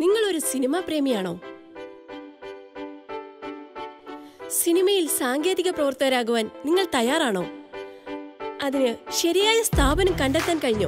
നിങ്ങൾ ഒരു സിനിമാ പ്രേമിയാണോ സിനിമയിൽ സാങ്കേതിക പ്രവർത്തകരാകുവാൻ നിങ്ങൾ തയ്യാറാണോ അതിന് ശരിയായ സ്ഥാപനം കണ്ടെത്താൻ കഴിഞ്ഞോ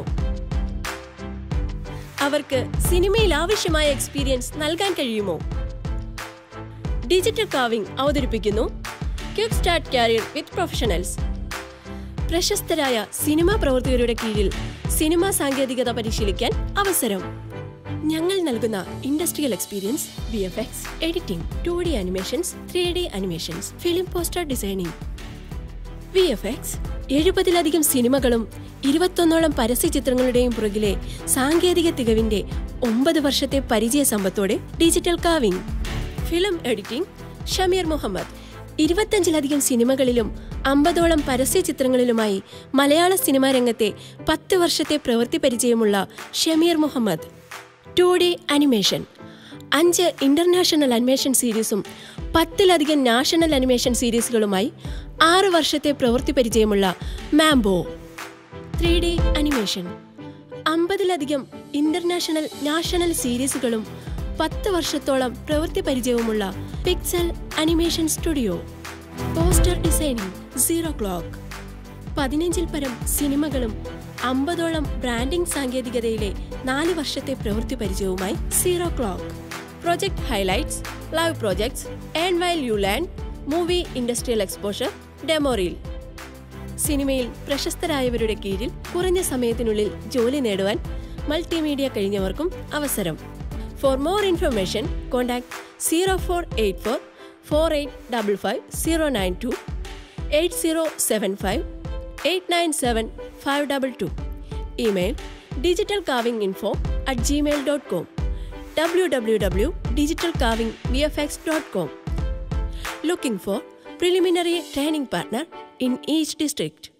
അവർക്ക് സിനിമയിൽ ആവശ്യമായ എക്സ്പീരിയൻസ് നൽകാൻ കഴിയുമോ ഡിജിറ്റൽ കാവിംഗ് അവതരിപ്പിക്കുന്നു quick start career with professionals പ്രശസ്തരായ സിനിമാ പ്രവർത്തകരുടെ കീഴിൽ സിനിമാ സാങ്കേതികത പരിശീലിക്കാൻ അവസരം ഞങ്ങൾ നൽകുന്ന industrial experience V F X editing two D animations three D animations film poster designing V F X എഴുപതിലധികം സിനിമകളും ഇരുപത്തൊന്നോളം പരസ്യ ചിത്രങ്ങളുടെയും പുറകിലെ സാങ്കേതിക തികവിന്റെ ഒമ്പത് വർഷത്തെ പരിചയ സമ്പത്തോടെ digital carving film editing Shameer Muhammad ഇരുപത്തഞ്ചിലധികം സിനിമകളിലും അമ്പതോളം പരസ്യ ചിത്രങ്ങളിലുമായി മലയാള സിനിമാ രംഗത്തെ പത്ത് വർഷത്തെ പ്രവൃത്തി പരിചയമുള്ള Shameer Muhammad two D animation അഞ്ച് ഇന്റർനാഷണൽ അനിമേഷൻ സീരീസും പത്തിലധികം നാഷണൽ അനിമേഷൻ സീരീസുകളുമായി ആറ് വർഷത്തെ പ്രവൃത്തി പരിചയമുള്ള മാംബോ ത്രീ ഡി അനിമേഷൻ അമ്പതിലധികം ഇന്റർനാഷണൽ നാഷണൽ സീരീസുകളും പത്ത് വർഷത്തോളം പ്രവൃത്തി പരിചയവുമുള്ള pixel animation studio poster designing zero clock പതിനഞ്ചിൽ പരം സിനിമകളും അമ്പതോളം ബ്രാൻഡിംഗ് സാങ്കേതികതയിലെ നാല് വർഷത്തെ പ്രവൃത്തി പരിചയവുമായി zero clock project highlights live projects and while you learn movie industrial exposure ഡെമോറിയിൽ സിനിമയിൽ പ്രശസ്തരായവരുടെ കീഴിൽ കുറഞ്ഞ സമയത്തിനുള്ളിൽ ജോലി നേടുവാൻ മൾട്ടിമീഡിയ കഴിഞ്ഞവർക്കും അവസരം for more information contact zero four eight four four eight double five zero nine two eight zero seven five eight nine seven five double two email digital carving info at Gmail dot com W W W digital carving V F X dot com looking for preliminary training partner in each district.